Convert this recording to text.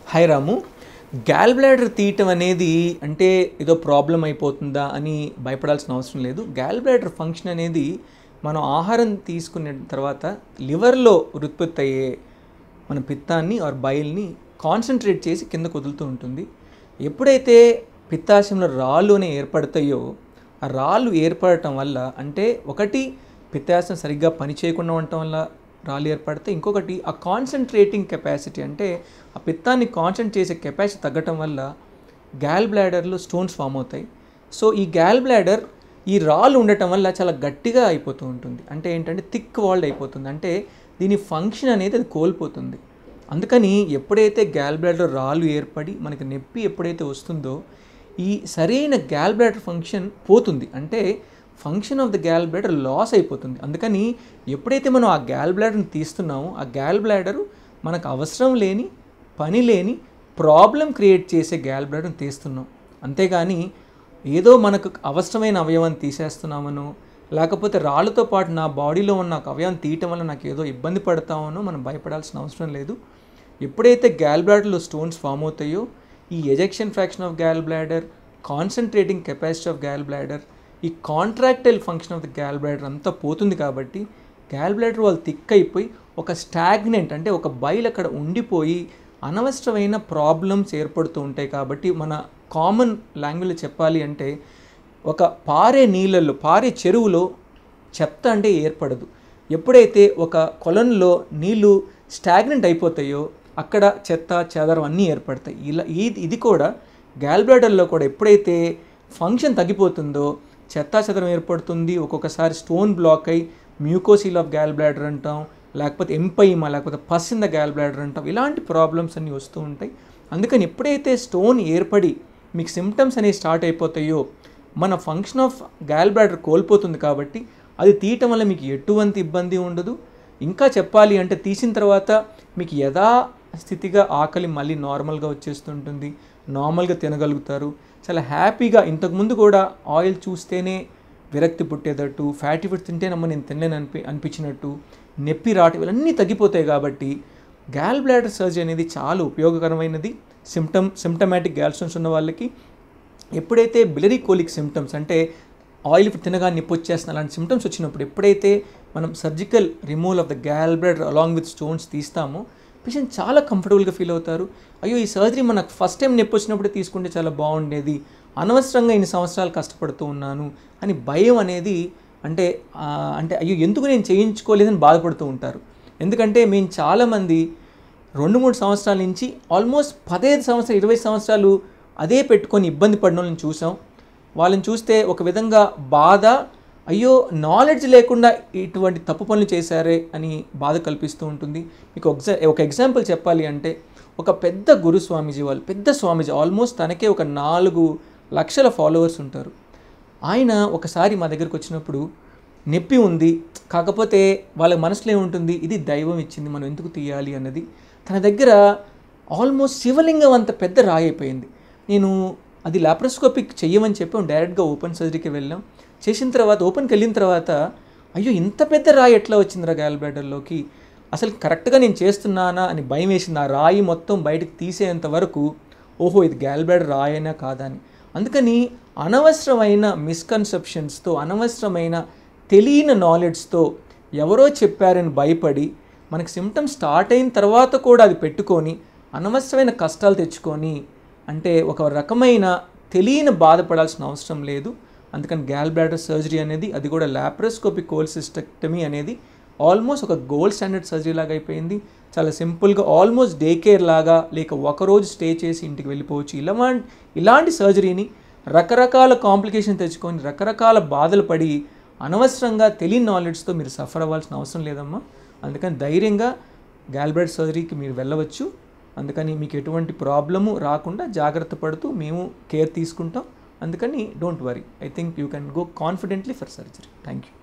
hi రాము gall bladder తీయటం అనేది అంటే ఏదో ప్రాబ్లం అయిపోతుందా అని భయపడాల్సిన అవసరం లేదు గ్యాల్ బ్లాడర్ ఫంక్షన్ అనేది మనం ఆహారం తీసుకున్న తర్వాత లివర్లో ఉత్పత్తి అయ్యే మన పిత్తాన్ని ఆర్ బయల్ని కాన్సన్ట్రేట్ చేసి కింద కుదులుతూ ఉంటుంది ఎప్పుడైతే పిత్తాశయంలో రాళ్ళు అనేవి ఏర్పడతాయో ఆ రాళ్ళు ఏర్పడటం వల్ల అంటే ఒకటి పిత్తాశయం సరిగ్గా పని చేయకుండా ఉండటం వల్ల రాళ్ళు ఏర్పడితే ఇంకొకటి ఆ కాన్సన్ట్రేటింగ్ కెపాసిటీ అంటే ఆ పిత్తాన్ని కాన్సన్ట్రేట్ చేసే కెపాసిటీ తగ్గటం వల్ల గ్యాల్ బ్లాడర్లో స్టోన్స్ ఫామ్ అవుతాయి సో ఈ గ్యాల్ బ్లాడర్ ఈ రాళ్ళు ఉండటం వల్ల చాలా గట్టిగా అయిపోతూ ఉంటుంది అంటే ఏంటంటే థిక్ వాల్డ్ అయిపోతుంది అంటే దీని ఫంక్షన్ అనేది అది కోల్పోతుంది అందుకని ఎప్పుడైతే గ్యాల్ బ్లాడర్ రాళ్ళు ఏర్పడి మనకి నొప్పి ఎప్పుడైతే వస్తుందో ఈ సరైన గ్యాల్ బ్లాడర్ ఫంక్షన్ పోతుంది అంటే function of the gall bladder loss అయిపోతుంది అందుకని ఎప్పుడైతే మనం ఆ గ్యాల్ బ్లాడర్ని తీస్తున్నామో ఆ గ్యాల్ బ్లాడరు మనకు అవసరం లేని పని లేని ప్రాబ్లం క్రియేట్ చేసే గ్యాల్ బ్లాడర్ని తీస్తున్నాం అంతేగాని ఏదో మనకు అవసరమైన అవయవాన్ని తీసేస్తున్నామనో లేకపోతే రాళ్ళతో పాటు నా బాడీలో ఉన్న ఒక అవయవాన్ని తీయటం వల్ల నాకు ఏదో ఇబ్బంది పడతామనో మనం భయపడాల్సిన అవసరం లేదు ఎప్పుడైతే గ్యాల్ బ్లాడర్లో స్టోన్స్ ఫామ్ అవుతాయో ఈ ejection fraction of gall bladder concentrating capacity of gall bladder ఈ contractile function of the gall bladder అంతా పోతుంది కాబట్టి గ్యాల్ బ్లాడర్ వాళ్ళు థిక్ అయిపోయి ఒక స్టాగ్నెంట్ అంటే ఒక బైల్ అక్కడ ఉండిపోయి అనవసరమైన ప్రాబ్లమ్స్ ఏర్పడుతూ ఉంటాయి కాబట్టి మన కామన్ లాంగ్వేజ్లో చెప్పాలి అంటే ఒక పారే నీళ్ళల్లో పారే చెరువులో చెత్త అంటే ఏర్పడదు ఎప్పుడైతే ఒక కొలంలో నీళ్లు స్టాగ్నెంట్ అయిపోతాయో అక్కడ చెత్త చెదరం అన్నీ ఏర్పడతాయి ఇలా ఇది ఇది కూడా గ్యాల్ బ్లాడర్లో కూడా ఎప్పుడైతే ఫంక్షన్ తగ్గిపోతుందో చెత్త చెదరం ఏర్పడుతుంది ఒక్కొక్కసారి స్టోన్ బ్లాక్ అయి మ్యూకోసీల్ ఆఫ్ గ్యాల్ బ్లాడర్ అంటాం లేకపోతే ఎంపైమా లేకపోతే pus in the gall bladder అంటాం ఇలాంటి ప్రాబ్లమ్స్ అన్నీ వస్తూ ఉంటాయి అందుకని ఎప్పుడైతే స్టోన్ ఏర్పడి మీకు సిమ్టమ్స్ అనేవి స్టార్ట్ అయిపోతాయో మన ఫంక్షన్ ఆఫ్ గ్యాల్ బ్లాడర్ కోల్పోతుంది కాబట్టి అది తీయటం వల్ల మీకు ఎటువంటి ఇబ్బంది ఉండదు ఇంకా చెప్పాలి అంటే తీసిన తర్వాత మీకు యథా స్థితిగా ఆకలి మళ్ళీ నార్మల్గా వచ్చేస్తుంటుంది నార్మల్గా తినగలుగుతారు చాలా హ్యాపీగా ఇంతకుముందు కూడా ఆయిల్ చూస్తేనే విరక్తి పుట్టేటట్టు ఫ్యాటీ ఫుడ్ తింటేనమ్మ నేను తినలేను అనిపి అనిపించినట్టు నొప్పి రావటం ఇవన్నీ తగ్గిపోతాయి కాబట్టి గ్యాల్ బ్లాడర్ సర్జరీ అనేది చాలా ఉపయోగకరమైనది సిమ్టమ్ సిమ్టమాటిక్ గ్యాల్ స్టోన్స్ ఉన్న వాళ్ళకి ఎప్పుడైతే బిలరీ కోలిక్ సిమ్టమ్స్ అంటే ఆయిల్ తినగా నొప్పి వచ్చేస్తున్న అలాంటి సిమ్టమ్స్ వచ్చినప్పుడు ఎప్పుడైతే మనం surgical removal of the gall bladder along with stones తీస్తామో పేషెంట్ చాలా కంఫర్టబుల్గా ఫీల్ అవుతారు అయ్యో ఈ సర్జరీ మనకు ఫస్ట్ టైం నొప్పి వచ్చినప్పుడు తీసుకుంటే చాలా బాగుండేది అనవసరంగా ఇన్ని సంవత్సరాలు కష్టపడుతూ ఉన్నాను అని భయం అనేది అంటే అంటే అయ్యో ఎందుకు నేను చేయించుకోలేదని బాధపడుతూ ఉంటారు ఎందుకంటే మేము చాలామంది రెండు మూడు సంవత్సరాల నుంచి ఆల్మోస్ట్ పదహైదు సంవత్సరాలు ఇరవై సంవత్సరాలు అదే పెట్టుకొని ఇబ్బంది పడిన వాళ్ళని చూసాం వాళ్ళని చూస్తే ఒక విధంగా బాధ అయ్యో నాలెడ్జ్ లేకుండా ఇటువంటి తప్పు పనులు చేశారే అని బాధ కల్పిస్తూ ఉంటుంది మీకు ఒక ఒక ఎగ్జాంపుల్ చెప్పాలి అంటే ఒక పెద్ద గురు స్వామీజీ వాళ్ళు పెద్ద స్వామీజీ ఆల్మోస్ట్ తనకే ఒక నాలుగు లక్షల ఫాలోవర్స్ ఉంటారు ఆయన ఒకసారి మా దగ్గరికి వచ్చినప్పుడు నొప్పి ఉంది కాకపోతే వాళ్ళ మనసులో ఏముంటుంది ఇది దైవం ఇచ్చింది మనం ఎందుకు తీయాలి అన్నది తన దగ్గర ఆల్మోస్ట్ శివలింగం అంత పెద్ద రాయి అయిపోయింది నేను అది లాప్రోస్కోపిక్ చెయ్యమని చెప్పాం డైరెక్ట్గా ఓపెన్ సర్జరీకి వెళ్ళాం చేసిన తర్వాత ఓపెన్కి వెళ్ళిన తర్వాత అయ్యో ఇంత పెద్ద రాయి ఎట్లా వచ్చిందిరా గ్యాల్ బ్లాడర్లోకి అసలు కరెక్ట్గా నేను చేస్తున్నానా అని భయం వేసింది ఆ రాయి మొత్తం బయటకు తీసేంత వరకు ఓహో ఇది గ్యాల్ బ్లాడర్ రాయైనా కాదా అని అందుకని అనవసరమైన మిస్కన్సెప్షన్స్తో అనవసరమైన తెలియని నాలెడ్జ్తో ఎవరో చెప్పారని భయపడి మనకి సిమ్టమ్స్ స్టార్ట్ అయిన తర్వాత కూడా అది పెట్టుకొని అనవసరమైన కష్టాలు తెచ్చుకొని అంటే ఒక రకమైన తెలియని బాధపడాల్సిన అవసరం లేదు అందుకని గ్యాల్ బ్లాడర్ సర్జరీ అనేది అది కూడా లాప్రోస్కోపిక్ కోల్సిస్టెక్టమీ అనేది ఆల్మోస్ట్ ఒక గోల్డ్ స్టాండర్డ్ సర్జరీ లాగా అయిపోయింది చాలా సింపుల్గా ఆల్మోస్ట్ డే కేర్ లాగా లేక ఒకరోజు స్టే చేసి ఇంటికి వెళ్ళిపోవచ్చు ఇలా ఇలాంటి సర్జరీని రకరకాల కాంప్లికేషన్ తెచ్చుకొని రకరకాల బాధలు పడి అనవసరంగా తెలియని నాలెడ్జ్తో మీరు సఫర్ అవ్వాల్సిన అవసరం లేదమ్మా అందుకని ధైర్యంగా గ్యాల్బ్రెడ్ సర్జరీకి మీరు వెళ్ళవచ్చు అందుకని మీకు ఎటువంటి ప్రాబ్లము రాకుండా జాగ్రత్త పడుతూ మేము కేర్ తీసుకుంటాం అందుకని don't worry I think you can go confidently for surgery thank you